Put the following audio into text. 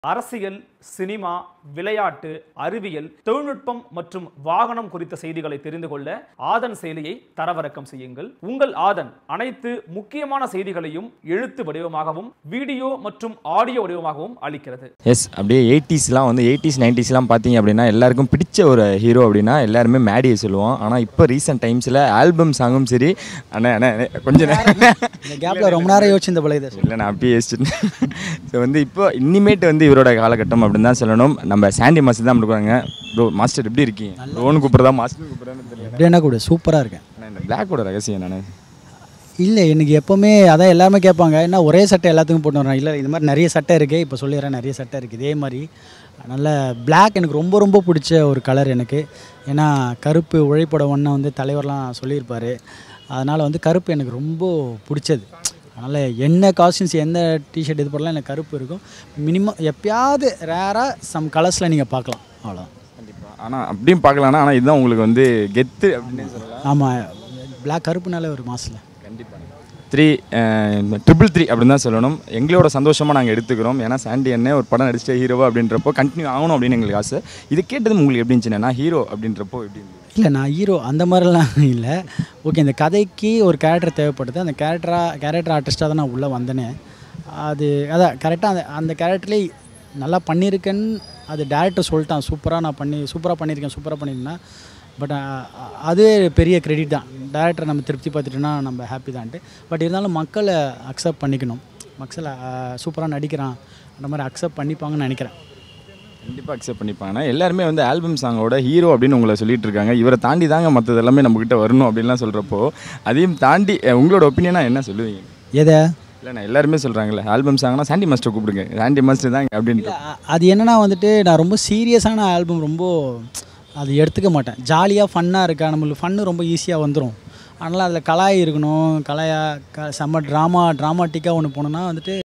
அரசியல் சினிமா விளையாட்டு அறிவியல் தொழில்நுட்பம் மற்றும் வாகனம் குறித்த செய்திகளை தெரிந்து கொள்ள ஆதன் செயலியை தரவிறக்கம் செய்யுங்கள் உங்கள் ஆதன் அனைத்து முக்கியமான செய்திகளையும் எழுத்து வடிவமாகவும் வீடியோ மற்றும் ஆடியோ வடிவமாகவும் அளிக்கிறது எஸ் அப்படியே எயிட்டிஸ்லாம் வந்து எயிட்டிஸ் நைன்டிஸ்லாம் பார்த்தீங்க அப்படின்னா எல்லாருக்கும் பிடிச்ச ஒரு ஹீரோ அப்படின்னா எல்லாருமே மேடியை சொல்லுவோம் ஆனால் இப்போ ரீசெண்ட் டைம்ஸில் ஆல்பம் சாங்கும் சரி அண்ணா அண்ணா அண்ணே, கொஞ்சம் நேரம் இந்த கேப்பில் ரொம்ப நேரம் யோசிச்சு இந்த பழகுது இல்லை நான் அப்படியே யோசிச்சுட்டேன் ஸோ வந்து இப்போ இனிமேட்டு வந்து இவரோட காலகட்டம் அப்படின்னு தான் சொல்லணும் நம்ம சாண்டி மாஸ்டர் தான் கொடுக்குறாங்க ப்ரோ மாஸ்டர் எப்படி இருக்கீங்க ரோனு கூப்பிட்றதா மாஸ்டர் கூப்பிட்றான்னு தெரியல எப்படி என்ன கூட சூப்பராக இருக்கேன் ஆனால் இந்த பிளாக்கோட ரகசியம் நான் இல்லை எனக்கு எப்போவுமே அதான் எல்லாருமே கேட்பாங்க என்ன ஒரே சட்டை எல்லாத்துக்கும் போட்டு வரேன் இல்லை இது மாதிரி நிறைய சட்டை இருக்குது இப்போ சொல்லிடுறேன் நிறைய சட்டை இருக்குது இதே மாதிரி நல்ல Black எனக்கு ரொம்ப ரொம்ப பிடிச்ச ஒரு கலர் எனக்கு ஏன்னா கருப்பு உழைப்போட ஒன்றை வந்து தலைவர்லாம் சொல்லியிருப்பார் அதனால் வந்து கருப்பு எனக்கு ரொம்ப பிடிச்சது அதனால் என்ன காஸ்டியூம்ஸ் எந்த டிஷர்ட் இது போடலாம் எனக்கு கருப்பு இருக்கும் மினிமம் எப்பயாவது ரேராக சம் கலர்ஸில் நீங்கள் பார்க்கலாம் அவ்வளோதான் கண்டிப்பாக ஆனால் அப்படியும் பார்க்கலாம்னா ஆனால் இதுதான் உங்களுக்கு வந்து கெத்து அப்படின்னு சொல்லலாம் ஆமாம் Black கருப்புனாலே ஒரு மாசில் கண்டிப்பாக த்ரீ ட்ரிபிள் த்ரீ அப்படின்னு தான் சொல்லணும் எங்களோட சந்தோஷமாக நாங்கள் எடுத்துக்கிறோம் ஏன்னா சாண்டி அண்ணே ஒரு படம் நடிச்சிட்ட ஹீரோவா அப்படின்றப்போ கண்டினியூ ஆகணும் அப்படின்னு எங்களுக்கு ஆசை இது கேட்டது உங்களுக்கு எப்படி இருந்துச்சுன்னா நான் ஹீரோ அப்படின்றப்போ எப்படி இருந்தது இல்லை நான் ஹீரோ அந்த மாதிரிலாம் இல்லை ஓகே இந்த கதைக்கு ஒரு கேரக்டர் தேவைப்படுது அந்த கேரக்டராக கேரக்டர் ஆர்டிஸ்ட்டாக தான் நான் உள்ளே வந்தேனே அது அதான் கரெக்டாக அந்த அந்த கேரக்டர்லேயே நல்லா பண்ணியிருக்கேன்னு அது டேரக்டர் சொல்லிட்டான் சூப்பராக நான் பண்ணி சூப்பராக பண்ணியிருக்கேன் சூப்பராக பண்ணியிருந்தேன் பட் அதுவே பெரிய கிரெடிட் தான் டேரக்டரை நம்ம திருப்தி பார்த்துட்டோன்னா நம்ம ஹாப்பி தான்ட்டு பட் இருந்தாலும் மக்களை அக்செப்ட் பண்ணிக்கணும் மக்களை சூப்பராக நடிக்கிறான் அந்த மாதிரி அக்செப்ட் பண்ணிப்பாங்கன்னு நினைக்கிறேன் கண்டிப்பாக அக்செப்ட் பண்ணிப்பாங்கன்னா எல்லாருமே வந்து ஆல்பம் சாங்கோட ஹீரோ அப்படின்னு உங்களை சொல்லிட்டு இருக்காங்க இவரை தாண்டி தாங்க மற்றது எல்லாமே நம்மக்கிட்ட வரணும் அப்படின்லாம் சொல்கிறப்போ அதையும் தாண்டி அஹ், உங்களோட ஒப்பீனியனாக என்ன சொல்லுவீங்க எதை இல்லை நான் எல்லாருமே சொல்கிறாங்களே ஆல்பம் சாங்னா சாண்டி மாஸ்டர் கூப்பிடுங்க சாண்டி மாஸ்டர் தாங்க அப்படின்ட்டு அ- அது என்னன்னா வந்துட்டு நான் ரொம்ப சீரியஸான ஆல்பம் ரொம்ப அது எடுத்துக்க மாட்டேன் ஜாலியாக ஃபன்னாக இருக்கா நம்மளுக்கு ஃபன்னு ரொம்ப ஈஸியாக வந்துடும் அதனால் அதில் கலாய் இருக்கணும் கலாயா க செம்ம ட்ராமா ட்ராமாட்டிக்காக ஒன்று போனோன்னா வந்துட்டு